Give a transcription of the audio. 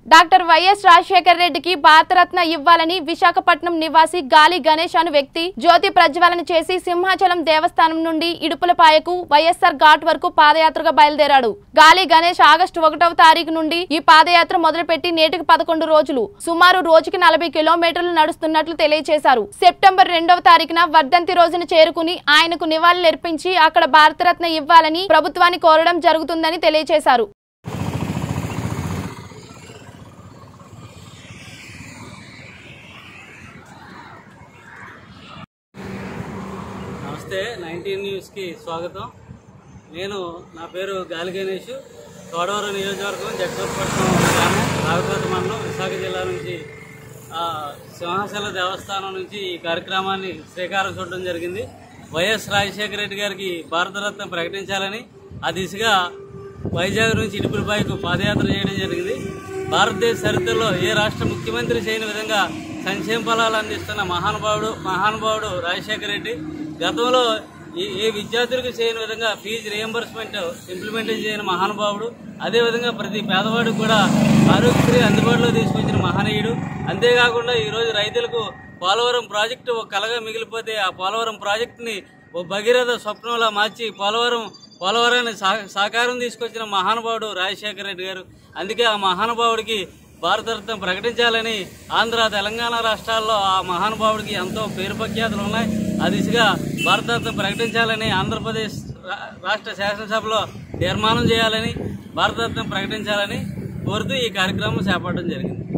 doctor YS Rajasekhar రెడ్డికి భారతరత్న ఇవ్వాలని విశాఖపట్నం నివాసి గాలి గణేష్ అను వ్యక్తి జ్యోతి ప్రజ్వలన చేసి సింహాచలం దేవస్థానం నుండి ఇడుపులపాయకు వైఎస్ఆర్ ఘాట్ వరకు పాదయాత్రగా బయలుదేరాడు గాలి గణేష్ ఆగస్టు ఒకటవ తారీఖు నుండి ఈ పాదయాత్ర మొదలుపెట్టి నేటికి పదకొండు రోజులు సుమారు రోజుకి నలభై కిలోమీటర్లు నడుస్తున్నట్లు తెలియజేశారు సెప్టెంబర్ రెండవ తారీఖున వర్ధంతి రోజున చేరుకుని ఆయనకు నివాళులర్పించి అక్కడ భారతరత్న ఇవ్వాలని ప్రభుత్వాన్ని కోరడం జరుగుతుందని తెలియజేశారు నమస్తే నైన్టీన్ న్యూస్కి స్వాగతం నేను నా పేరు గాలి గణేష్ తోడవరం నియోజకవర్గం జగదూర్పట్నం గ్రామం రావిపేట మండలం విశాఖ జిల్లా నుంచి ఆ, సింహాచల దేవస్థానం నుంచి ఈ కార్యక్రమాన్ని శ్రీకారం చుట్టడం జరిగింది వైఎస్ రాజశేఖర రెడ్డి గారికి భారతరత్న ప్రకటించాలని ఆ దిశగా వైజాగ్ నుంచి ఇడుపులపైకు పాదయాత్ర చేయడం జరిగింది భారతదేశ చరిత్రలో ఏ రాష్ట్ర ముఖ్యమంత్రి చేయని విధంగా సంక్షేమ ఫలాలు అందిస్తున్న మహానుభావుడు మహానుభావుడు రాజశేఖర రెడ్డి గతంలో ఏ ఏ విద్యార్థులకు చేయని విధంగా ఫీజు రియంబర్స్మెంట్ ఇంప్లిమెంట్ చేయని మహానుభావుడు అదేవిధంగా ప్రతి పేదవాడికి కూడా ఆరోగ్యశ్రీ అందుబాటులో తీసుకొచ్చిన మహనీయుడు అంతేకాకుండా ఈరోజు రైతులకు పోలవరం ప్రాజెక్టు ఒక కలగా మిగిలిపోతే ఆ పోలవరం ప్రాజెక్టుని ఓ భగీరథ స్వప్నంలా మార్చి పోలవరం పోలవరాన్ని సా- సాకారం తీసుకొచ్చిన మహానుభావుడు రాజశేఖర రెడ్డి గారు అందుకే ఆ మహానుభావుడికి భారతరత్న ప్రకటించాలని ఆంధ్ర తెలంగాణ రాష్ట్రాల్లో ఆ మహానుభావుడికి ఎంతో పేరు ప్రఖ్యాతులు ఉన్నాయి ఆ దిశగా భారతరత్న ప్రకటించాలని ఆంధ్రప్రదేశ్ రా- రాష్ట్ర శాసనసభలో తీర్మానం చేయాలని భారతరత్న ప్రకటించాలని కోరుతూ ఈ కార్యక్రమం చేపట్టడం జరిగింది